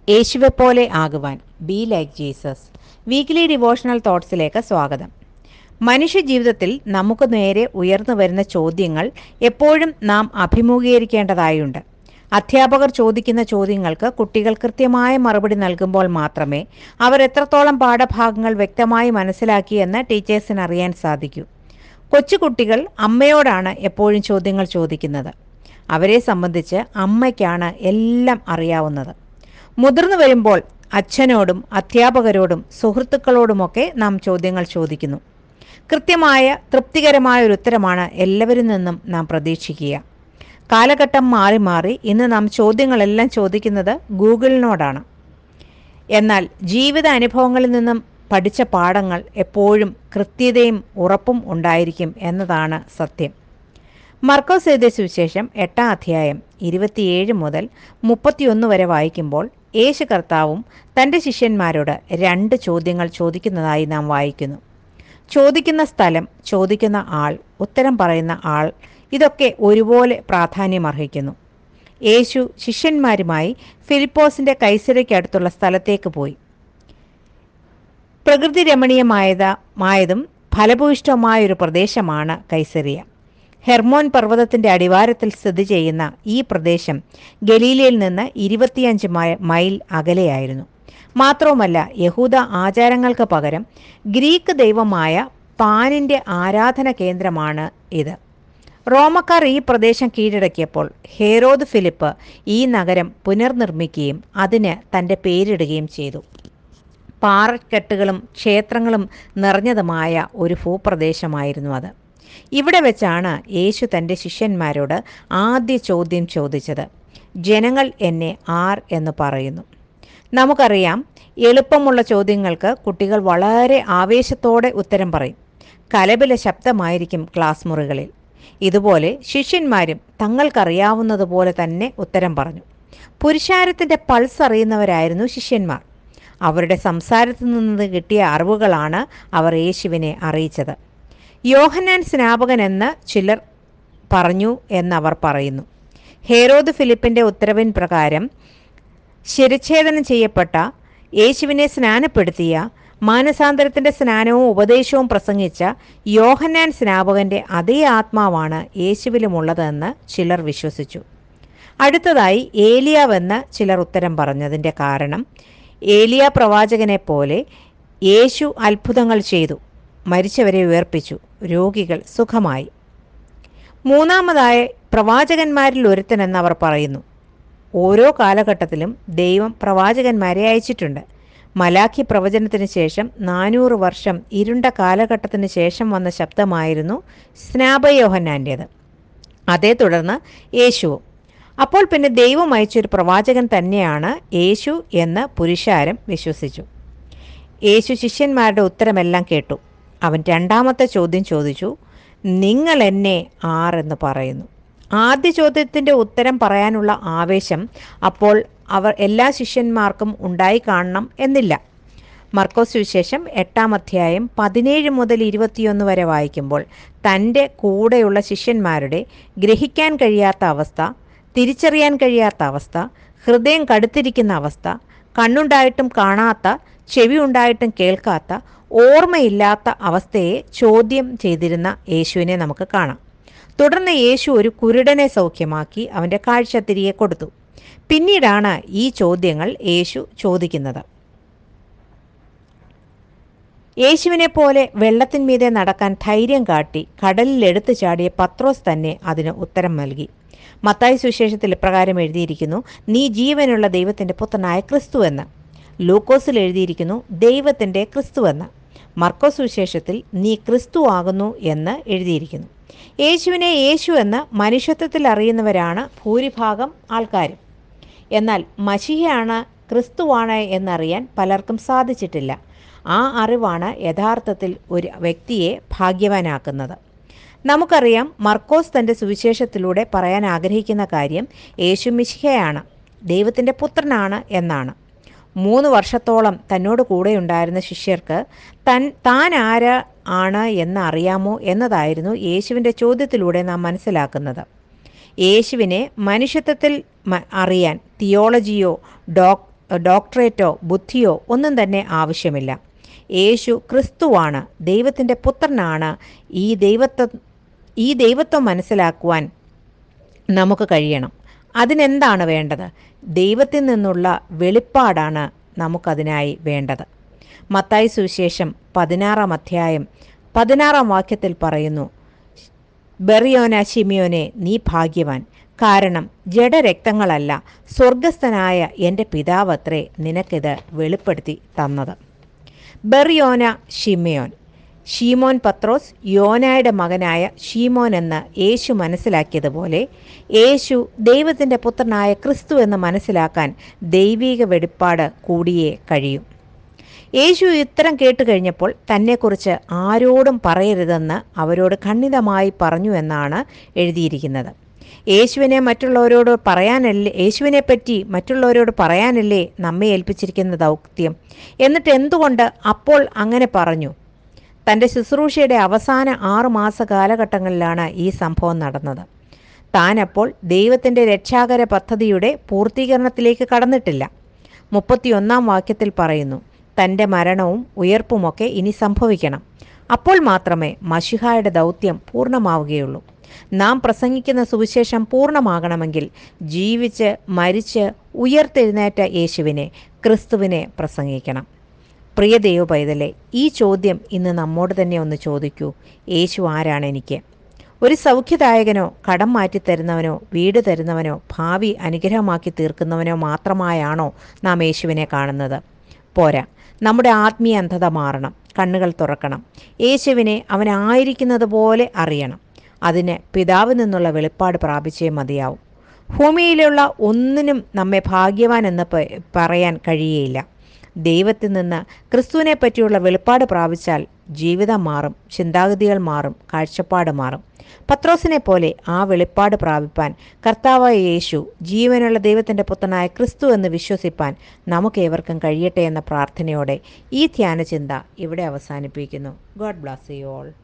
യേശുവെപ്പോലെ ആകുവാൻ be like Jesus weekly devotional തോട്ട്സിലേക്ക് സ്വാഗതം മനുഷ്യ ജീവിതത്തിൽ നമുക്ക് നേരെ ഉയർന്നു വരുന്ന ചോദ്യങ്ങൾ എപ്പോഴും നാം അഭിമുഖീകരിക്കേണ്ടതായുണ്ട് അധ്യാപകർ ചോദിക്കുന്ന ചോദ്യങ്ങൾക്ക് കുട്ടികൾ കൃത്യമായ മറുപടി നൽകുമ്പോൾ മാത്രമേ അവർ എത്രത്തോളം പാഠഭാഗങ്ങൾ വ്യക്തമായി മനസ്സിലാക്കിയെന്ന് ടീച്ചേഴ്സിന് അറിയാൻ സാധിക്കൂ കൊച്ചുകുട്ടികൾ അമ്മയോടാണ് എപ്പോഴും ചോദ്യങ്ങൾ ചോദിക്കുന്നത് അവരെ സംബന്ധിച്ച് അമ്മയ്ക്കാണ് എല്ലാം അറിയാവുന്നത് മുതിർന്നു വരുമ്പോൾ അച്ഛനോടും അധ്യാപകരോടും സുഹൃത്തുക്കളോടുമൊക്കെ നാം ചോദ്യങ്ങൾ ചോദിക്കുന്നു കൃത്യമായ തൃപ്തികരമായ ഒരു ഉത്തരമാണ് എല്ലാവരിൽ നിന്നും നാം പ്രതീക്ഷിക്കുക കാലഘട്ടം മാറി മാറി ഇന്ന് നാം ചോദ്യങ്ങളെല്ലാം ചോദിക്കുന്നത് ഗൂഗിളിനോടാണ് എന്നാൽ ജീവിത അനുഭവങ്ങളിൽ നിന്നും പഠിച്ച പാഠങ്ങൾ എപ്പോഴും കൃത്യതയും ഉറപ്പും ഉണ്ടായിരിക്കും എന്നതാണ് സത്യം മർക്കോസ് എഴുതിയ സുവിശേഷം എട്ടാം അധ്യായം ഇരുപത്തിയേഴ് മുതൽ മുപ്പത്തിയൊന്ന് വരെ വായിക്കുമ്പോൾ യേശു കർത്താവും തൻ്റെ ശിഷ്യന്മാരോട് രണ്ട് ചോദ്യങ്ങൾ ചോദിക്കുന്നതായി നാം വായിക്കുന്നു ചോദിക്കുന്ന സ്ഥലം ചോദിക്കുന്ന ആൾ ഉത്തരം പറയുന്ന ആൾ ഇതൊക്കെ ഒരുപോലെ പ്രാധാന്യമർഹിക്കുന്നു യേശു ശിഷ്യന്മാരുമായി ഫിലിപ്പോസിൻ്റെ കൈസരയ്ക്കടുത്തുള്ള സ്ഥലത്തേക്ക് പോയി പ്രകൃതി രമണീയമായത മായതും ഫലഭൂയിഷ്ടവുമായൊരു പ്രദേശമാണ് കൈസറിയ ഹെർമോൻ പർവ്വതത്തിൻ്റെ അടിവാരത്തിൽ സ്ഥിതി ചെയ്യുന്ന ഈ പ്രദേശം ഗലീലയിൽ നിന്ന് ഇരുപത്തിയഞ്ച് മൈൽ അകലെയായിരുന്നു മാത്രവുമല്ല യഹൂദ ആചാരങ്ങൾക്ക് പകരം ഗ്രീക്ക് ദൈവമായ പാനിൻ്റെ ആരാധന കേന്ദ്രമാണ് ഇത് റോമക്കാർ ഈ പ്രദേശം കീഴടക്കിയപ്പോൾ ഹേരോദ് ഫിലിപ്പ് ഈ നഗരം പുനർനിർമ്മിക്കുകയും അതിന് തൻ്റെ പേരിടുകയും ചെയ്തു പാറക്കെട്ടുകളും ക്ഷേത്രങ്ങളും നിറഞ്ഞതുമായ ഒരു ഭൂപ്രദേശമായിരുന്നു അത് ഇവിടെ വെച്ചാണ് യേശു തൻ്റെ ശിഷ്യന്മാരോട് ആദ്യ ചോദ്യം ചോദിച്ചത് ജനങ്ങൾ എന്നെ ആർ എന്ന് പറയുന്നു നമുക്കറിയാം എളുപ്പമുള്ള ചോദ്യങ്ങൾക്ക് കുട്ടികൾ വളരെ ആവേശത്തോടെ ഉത്തരം പറയും കലബില ശബ്ദമായിരിക്കും ക്ലാസ് മുറികളിൽ ഇതുപോലെ ശിഷ്യന്മാരും തങ്ങൾക്കറിയാവുന്നതുപോലെ തന്നെ ഉത്തരം പറഞ്ഞു പുരുഷാരത്തിൻ്റെ പൾസ് അറിയുന്നവരായിരുന്നു ശിഷ്യന്മാർ അവരുടെ സംസാരത്തിൽ നിന്ന് കിട്ടിയ അറിവുകളാണ് അവർ യേശുവിനെ അറിയിച്ചത് യോഹന്നാൻ സ്നാപകൻ എന്ന് ചിലർ പറഞ്ഞു എന്നവർ പറയുന്നു ഹേരോദ് ഫിലിപ്പിൻ്റെ ഉത്തരവിൻ പ്രകാരം ശിരച്ഛേദനം ചെയ്യപ്പെട്ട യേശുവിനെ സ്നാനപ്പെടുത്തിയ മാനസാന്തരത്തിൻ്റെ സ്നാനവും ഉപദേശവും പ്രസംഗിച്ച യോഹന്നാൻ സ്നാപകൻ്റെ അതേ ആത്മാവാണ് യേശുവിലുമുള്ളതെന്ന് ചിലർ വിശ്വസിച്ചു അടുത്തതായി ഏലിയാവെന്ന് ചിലർ ഉത്തരം പറഞ്ഞതിൻ്റെ കാരണം ഏലിയ പ്രവാചകനെ പോലെ യേശു അത്ഭുതങ്ങൾ ചെയ്തു മരിച്ചവരെ ഉയർപ്പിച്ചു രോഗികൾ സുഖമായി മൂന്നാമതായി പ്രവാചകന്മാരിൽ ഒരുത്തനെന്ന് അവർ പറയുന്നു ഓരോ കാലഘട്ടത്തിലും ദൈവം പ്രവാചകന്മാരെ അയച്ചിട്ടുണ്ട് മലാഖി പ്രവചനത്തിന് ശേഷം നാനൂറ് വർഷം ഇരുണ്ട കാലഘട്ടത്തിന് ശേഷം വന്ന ശബ്ദമായിരുന്നു സ്നാപയോഹന്നാൻ്റേത് അതേ തുടർന്ന് യേശുവും അപ്പോൾ പിന്നെ ദൈവം അയച്ചൊരു പ്രവാചകൻ തന്നെയാണ് യേശു എന്ന് പുരുഷാരം വിശ്വസിച്ചു യേശു ശിഷ്യന്മാരുടെ ഉത്തരമെല്ലാം കേട്ടു അവൻ രണ്ടാമത്തെ ചോദ്യം ചോദിച്ചു നിങ്ങൾ എന്നെ ആരെന്ന് പറയുന്നു ആദ്യ ചോദ്യത്തിൻ്റെ ഉത്തരം പറയാനുള്ള ആവേശം അപ്പോൾ അവർ എല്ലാ ശിഷ്യന്മാർക്കും ഉണ്ടായി കാണണം എന്നില്ല മർക്കോസ് സുവിശേഷം എട്ടാം അധ്യായം പതിനേഴ് മുതൽ ഇരുപത്തിയൊന്ന് വരെ വായിക്കുമ്പോൾ തൻ്റെ കൂടെയുള്ള ശിഷ്യന്മാരുടെ ഗ്രഹിക്കാൻ കഴിയാത്ത അവസ്ഥ തിരിച്ചറിയാൻ കഴിയാത്ത അവസ്ഥ ഹൃദയം കടുത്തിരിക്കുന്ന അവസ്ഥ കണ്ണുണ്ടായിട്ടും കാണാത്ത ചെവി ഉണ്ടായിട്ടും കേൾക്കാത്ത ഓർമ്മയില്ലാത്ത അവസ്ഥയെ ചോദ്യം ചെയ്തിരുന്ന യേശുവിനെ നമുക്ക് കാണാം തുടർന്ന് യേശു ഒരു കുരുടനെ സൗഖ്യമാക്കി അവൻ്റെ കാഴ്ച തിരികെ കൊടുത്തു പിന്നീടാണ് ഈ ചോദ്യങ്ങൾ യേശു ചോദിക്കുന്നത് യേശുവിനെ പോലെ വെള്ളത്തിന്മീതെ നടക്കാൻ ധൈര്യം കാട്ടി കടലിൽ എടുത്തു ചാടിയ പത്രോസ് തന്നെ അതിന് ഉത്തരം നൽകി മത്തായി സുവിശേഷത്തിൽ ഇപ്രകാരം എഴുതിയിരിക്കുന്നു നീ ജീവനുള്ള ദൈവത്തിൻ്റെ പുത്രനായ ക്രിസ്തു എന്ന് ലൂക്കോസിൽ എഴുതിയിരിക്കുന്നു ദൈവത്തിൻ്റെ ക്രിസ്തു എന്ന് മർക്കോസ് സുവിശേഷത്തിൽ നീ ക്രിസ്തു ആകുന്നു എന്ന് എഴുതിയിരിക്കുന്നു യേശുവിനെ യേശു എന്ന് മനുഷ്യത്വത്തിൽ അറിയുന്നവരാണ് ഭൂരിഭാഗം ആൾക്കാരും എന്നാൽ മഷിഹയാണ് ക്രിസ്തുവാണ് എന്നറിയാൻ പലർക്കും സാധിച്ചിട്ടില്ല ആ അറിവാണ് യഥാർത്ഥത്തിൽ ഒരു വ്യക്തിയെ ഭാഗ്യവാനാക്കുന്നത് നമുക്കറിയാം മർക്കോസ് തൻ്റെ സുവിശേഷത്തിലൂടെ പറയാൻ ആഗ്രഹിക്കുന്ന കാര്യം യേശു മിശിഹയാണ് ദൈവത്തിൻ്റെ പുത്രനാണ് എന്നാണ് മൂന്ന് വർഷത്തോളം തന്നോട് കൂടെയുണ്ടായിരുന്ന ശിഷ്യർക്ക് തൻ താൻ ആര് ആണ് എന്ന് അറിയാമോ എന്നതായിരുന്നു യേശുവിൻ്റെ ചോദ്യത്തിലൂടെ നാം മനസ്സിലാക്കുന്നത് യേശുവിനെ മനുഷ്യത്വത്തിൽ മ- അറിയാൻ തിയോളജിയോ ഡോക് ഡോക്ടറേറ്റോ ബുദ്ധിയോ ഒന്നും തന്നെ ആവശ്യമില്ല യേശു ക്രിസ്തുവാണ് ദൈവത്തിൻ്റെ പുത്രനാണ് ഈ ദൈവത്വം ഈ ദൈവത്വം മനസ്സിലാക്കുവാൻ നമുക്ക് കഴിയണം അതിനെന്താണ് വേണ്ടത് ദൈവത്തിൽ നിന്നുള്ള വെളിപ്പാടാണ് നമുക്കതിനായി വേണ്ടത് മത്തായി സുവിശേഷം പതിനാറാം അധ്യായം പതിനാറാം വാക്യത്തിൽ പറയുന്നു ബെറിയോന ഷിമിയോനെ നീ ഭാഗ്യവാൻ കാരണം ജഡരക്തങ്ങളല്ല സ്വർഗസ്ഥനായ എൻ്റെ പിതാവത്രേ നിനക്കിത് വെളിപ്പെടുത്തി തന്നത് ബെറിയോന ഷിമയോൻ ഷീമോൻ പത്രോസ് യോനായുടെ മകനായ ഷീമോൻ എന്ന് യേശു മനസ്സിലാക്കിയതുപോലെ യേശു ദൈവത്തിൻ്റെ പുത്രനായ ക്രിസ്തു എന്ന് മനസ്സിലാക്കാൻ ദൈവീക വെളിപ്പാട് കൂടിയേ കഴിയും യേശു ഉത്തരം കേട്ട് കഴിഞ്ഞപ്പോൾ തന്നെക്കുറിച്ച് ആരോടും പറയരുതെന്ന് അവരോട് ഖണ്ഡിതമായി പറഞ്ഞു എന്നാണ് എഴുതിയിരിക്കുന്നത് യേശുവിനെ മറ്റുള്ളവരോട് പറയാനല്ലേ യേശുവിനെ പറ്റി മറ്റുള്ളവരോട് പറയാനല്ലേ നമ്മെ ഏൽപ്പിച്ചിരിക്കുന്ന ദൗത്യം എന്നിട്ട് എന്തുകൊണ്ട് അപ്പോൾ അങ്ങനെ പറഞ്ഞു തൻ്റെ ശുശ്രൂഷയുടെ അവസാന ആറു മാസ കാലഘട്ടങ്ങളിലാണ് ഈ സംഭവം നടന്നത് താനപ്പോൾ ദൈവത്തിൻ്റെ രക്ഷാകര പദ്ധതിയുടെ പൂർത്തീകരണത്തിലേക്ക് കടന്നിട്ടില്ല മുപ്പത്തിയൊന്നാം വാക്യത്തിൽ പറയുന്നു തൻ്റെ മരണവും ഉയർപ്പുമൊക്കെ ഇനി സംഭവിക്കണം അപ്പോൾ മാത്രമേ മഷിഹായുടെ ദൗത്യം പൂർണ്ണമാവുകയുള്ളൂ നാം പ്രസംഗിക്കുന്ന സുവിശേഷം പൂർണ്ണമാകണമെങ്കിൽ ജീവിച്ച് മരിച്ച് ഉയർത്തെഴുന്നേറ്റ യേശുവിനെ ക്രിസ്തുവിനെ പ്രസംഗിക്കണം പ്രിയ ദൈവ പൈതലെ ഈ ചോദ്യം ഇന്ന് നമ്മോട് തന്നെ ഒന്ന് ചോദിക്കൂ യേശു ആരാണ് എനിക്ക് ഒരു സൗഖ്യദായകനോ കടം മാറ്റിത്തരുന്നവനോ വീട് തരുന്നവനോ ഭാവി അനുഗ്രഹമാക്കി തീർക്കുന്നവനോ മാത്രമായാണോ നാം യേശുവിനെ കാണുന്നത് പോരാ നമ്മുടെ ആത്മീയ അന്ധത മാറണം കണ്ണുകൾ തുറക്കണം യേശുവിനെ അവനായിരിക്കുന്നത് പോലെ അറിയണം അതിന് പിതാവിൽ നിന്നുള്ള വെളിപ്പാട് പ്രാപിച്ചേ മതിയാവും ഭൂമിയിലുള്ള ഒന്നിനും നമ്മെ ഭാഗ്യവാൻ എന്ന് പ- പറയാൻ കഴിയുകയില്ല ദൈവത്തിൽ നിന്ന് ക്രിസ്തുവിനെ പറ്റിയുള്ള വെളിപ്പാട് പ്രാപിച്ചാൽ ജീവിതം മാറും ചിന്താഗതികൾ മാറും കാഴ്ചപ്പാട് മാറും പത്രോസിനെ പോലെ ആ വെളിപ്പാട് പ്രാപിപ്പാൻ കർത്താവായ യേശു ജീവനുള്ള ദൈവത്തിൻ്റെ പുത്രനായ ക്രിസ്തു എന്ന് വിശ്വസിപ്പാൻ നമുക്കേവർക്കും കഴിയട്ടെ എന്ന പ്രാർത്ഥനയോടെ ഈ ധ്യാനചിന്ത ഇവിടെ അവസാനിപ്പിക്കുന്നു ഗോഡ് ബ്ലാസ് യു ഓൾ